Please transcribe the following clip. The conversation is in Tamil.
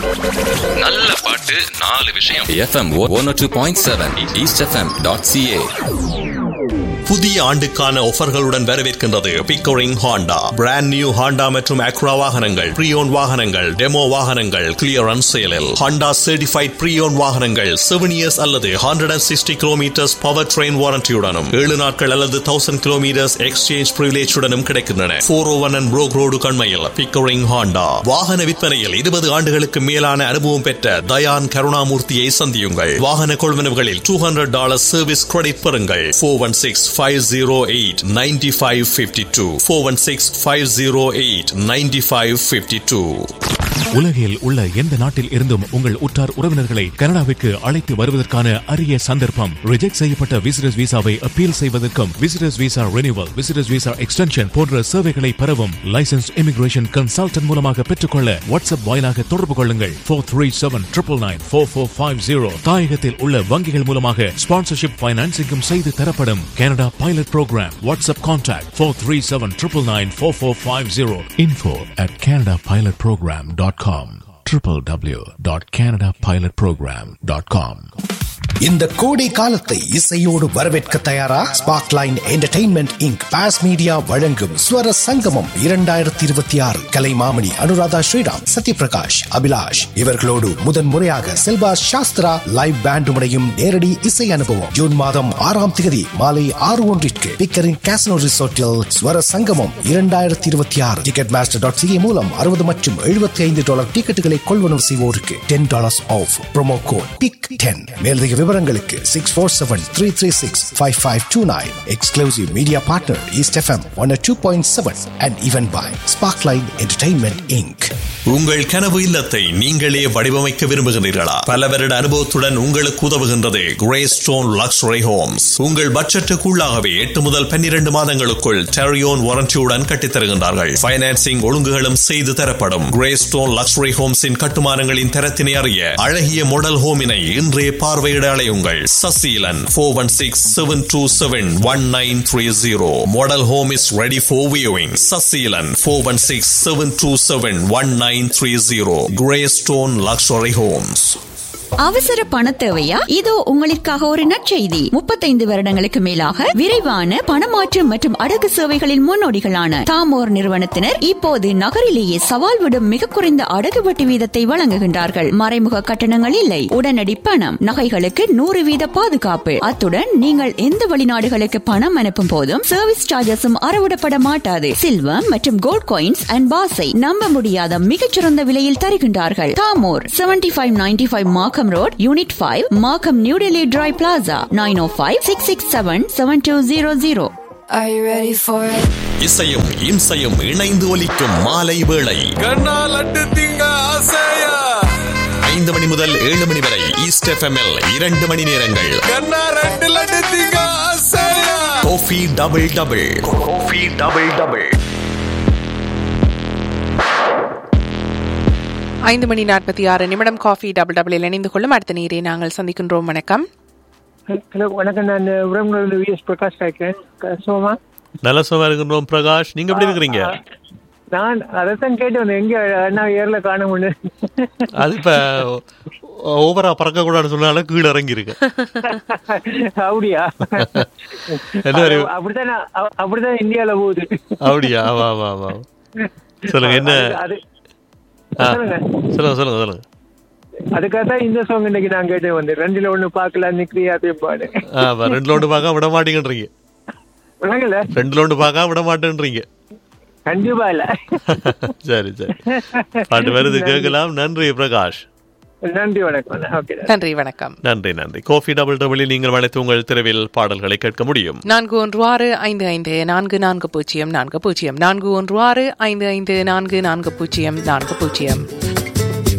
நல்ல பாட்டு நாலு விஷயம் FM one two point seven East FM dot CA புதிய ஆண்டுக்கான ஆஃபர்களுடன் வரவேற்கின்றது Pickering Honda brand new Honda மற்றும் அக்ரா வாகனங்கள் ப்ரீயோன் வாகனங்கள் டெமோ வாகனங்கள் கிளியரன்ஸ் சேலில் ஹாண்டா சர்டிஃபைட் ப்ரீயோன் வாகனங்கள் செவன் இயர்ஸ் அல்லது hundred and sixty kilometres power train வாரண்டியுடனும் ஏழு நாட்கள் அல்லது தௌசண்ட் கிலோமீட்டர்ஸ் எக்ஸ்சேஞ்ச் பிரிவிலேஜுடனும் கிடைக்கின்றன four O one and Brock road கண்மையில் பிக்கோரிங் ஹாண்டா வாகன விற்பனையில் இருபது ஆண்டுகளுக்கு மேலான அனுபவம் பெற்ற தயான் கருணாமூர்த்தியை சந்தியுங்கள் வாகன கொள்வனவுகளில் two hundred dollar service credit பெறுங்கள் ஃபோர் ஒன் சிக்ஸ் 508 9552 416 508 9552 உலகில் உள்ள எந்த நாட்டில் இருந்தும் உங்கள் உற்றார் உறவினர்களை கனடாவிற்கு அழைத்து வருவதற்கான அரிய சந்தர்ப்பம் ரிஜெக்ட் செய்யப்பட்ட விசிட்டர்ஸ் விசாவை அப்பீல் செய்வதற்கும் visitors visa renewal visitors visa extension போன்ற சேவைகளை பெறவும் லைசன்ஸ் இமிகிரேஷன் கன்சல்டன்ட் மூலமாக பெற்றுக்கொள்ள வாட்ஸ்அப் வாயிலாக தொடர்பு கொள்ளுங்கள் four three seven triple nine four four five zero தாயகத்தில் உள்ள வங்கிகள் மூலமாக ஸ்பான்சர்ஷிப் பைனான்சிங்கும் செய்து தரப்படும் Canada Pilot Program WhatsApp contact four three seven triple nine four four five zero info at Canada Pilot Program dot com www.canadapilotprogram.com இந்த கோடை காலத்தை இசையோடு வரவேற்க தயாரா Sparkline Entertainment Inc Pass Media வழங்கும் ஸ்வர சங்கமம் இரண்டாயிரத்தி இருபத்தி ஆறு கலைமாமணி அனுராதா ஸ்ரீராம் சத்யபிரகாஷ் அபிலாஷ் இவர்களோடு முதன் முறையாக செல்வா சாஸ்திரா லைவ் பேண்ட் முறையும் நேரடி இசை அனுபவம் ஜூன் மாதம் ஆறாம் தேதி மாலை ஆறு ஒன்றிற்கு பிக்கரின் கேசனோ ரிசோர்ட்டில் ஸ்வர சங்கமம் இரண்டாயிரத்தி இருபத்தி ஆறு டிக்கெட் மாஸ்டர் டாட் சிஏ மூலம் அறுபது மற்றும் எழுபத்தி ஐந்து டாலர் டிக்கெட்டுகளை கொள்வனவு செய்வோருக்கு ten dollars off promo code big ten மேலதிக விவரங்களுக்கு six four seven three three six five five two nine exclusive media partner East FM one two point seven and event by Sparkline Entertainment Inc உங்கள் கனவு இல்லத்தை நீங்களே வடிவமைக்க விரும்புகிறீர்களா பல வருட அனுபவத்துடன் உங்களுக்கு உதவுகின்றது கிரே ஸ்டோன் லக்ஸுரி ஹோம்ஸ் உங்கள் பட்ஜெட்டுக்குள்ளாகவே எட்டு முதல் பன்னிரண்டு மாதங்களுக்குள் டெரியோன் வாரண்டியுடன் கட்டித்தருகின்றார்கள் பைனான்சிங் ஒழுங்குகளும் செய்து தரப்படும் கிரே ஸ்டோன் லக்ஸுரி ஹோம்ஸின் கட்டுமானங்களின் தரத்தினை அறிய அழகிய மாடல் ஹோமினை இன்றே பார்வையிட அலையுங்கள் Sasilan four one six seven two seven one nine three zero model home is ready for viewing Sasilan four one six seven two seven one nine three zero Grey Stone Luxury Homes அவசர பண தேவையா இதோ உங்களுக்காக ஒரு நற்செய்தி முப்பத்தைந்து வருடங்களுக்கு மேலாக விரைவான பணமாற்று மற்றும் அடகு சேவைகளின் முன்னோடிகளான தாமோர் நிறுவனத்தினர் இப்போது நகரிலேயே சவால் விடும் மிக குறைந்த அடகு வட்டி வீதத்தை வழங்குகின்றார்கள் மறைமுக கட்டணங்கள் இல்லை உடனடி பணம் நகைகளுக்கு நூறு வீத பாதுகாப்பு அத்துடன் நீங்கள் எந்த வெளிநாடுகளுக்கு பணம் அனுப்பும் போதும் சர்வீஸ் சார்ஜஸும் அறவிடப்பட மாட்டாது சில்வர் மற்றும் கோல்ட் காயின்ஸ் அண்ட் பாஸை நம்ப முடியாத மிகச்சிறந்த விலையில் தருகின்றார்கள் தாமோர் seventy five ninety five Markham Road, Unit 5, Markham New Delhi Dry Plaza, 905 667 7200. Are you ready for it? இசையும் இம்சையும் இணைந்து ஒலிக்கும் மாலை வேளை கண்ணா லட்டு திங்க ஆசையா ஐந்து மணி முதல் ஏழு மணி வரை ஈஸ்ட் எஃப்எம்எல் இரண்டு மணி நேரங்கள் கண்ணா ரெண்டு லட்டு திங்க ஆசையா coffee double double coffee double double ஐந்து மணி நாற்பத்தி ஆறு நிமிடம் காஃபி டபுள் டபுளில் இணைந்து கொள்ளும் அடுத்த நீரை நாங்கள் சந்திக்கின்றோம் வணக்கம் ஹலோ வணக்கம் நான் உறவுகளோட விஎஸ் பிரகாஷ் கேட்கிறேன் க- சோமா நல்ல சுகமா இருக்கிறோம் பிரகாஷ் நீங்க எப்படி இருக்கிறீங்க நான் அதைத்தான் கேட்டு வந்தேன் எங்க அண்ணா ஏர்ல காண முடியும் அது இப்ப ஓவரா பறக்க கூடாதுன்னு சொன்னால கீழே இறங்கி இருக்கு அப்படியா என்ன ஒரு- அப்படித்தான் நான் அ- அப்படித்தான் இந்தியால போகுது அப்படியா ஆமா ஆமா ஆமா சொல்லுங்க என்ன அது- அது ஆ, சொல்லுங்க. சொல்லுங்க சொல்லுங்க சொல்லுங்க அதுக்காக தான் இந்த சாங் இன்னைக்கு நான் கேட்டு வந்தேன் ரெண்டுல ஒண்ணு பார்க்கலாம் நிக்கிறியா பாடு ஆமா ரெண்டுல ஒன்று பார்க்க விட மாட்டேங்கன்றீங்க விளங்கல ரெண்டுல ஒன்று பார்க்க விட மாட்டேன்றீங்க கண்டிப்பா இல்ல சரி சரி பாட்டு வருது கேட்கலாம் நன்றி பிரகாஷ் நன்றி வணக்கம் ஓகே நன்றி வணக்கம் நன்றி நன்றி கோஃபி டபுள் டபுளில் நீங்கள் வளைத்து உங்கள் தெருவில் பாடல்களை கேட்க முடியும் நான்கு ஒன்று ஆறு ஐந்து ஐந்து நான்கு நான்கு பூஜ்ஜியம் நான்கு பூஜ்ஜியம் நான்கு ஒன்று ஆறு ஐந்து ஐந்து நான்கு நான்கு பூஜ்ஜியம் நான்கு பூஜ்ஜியம்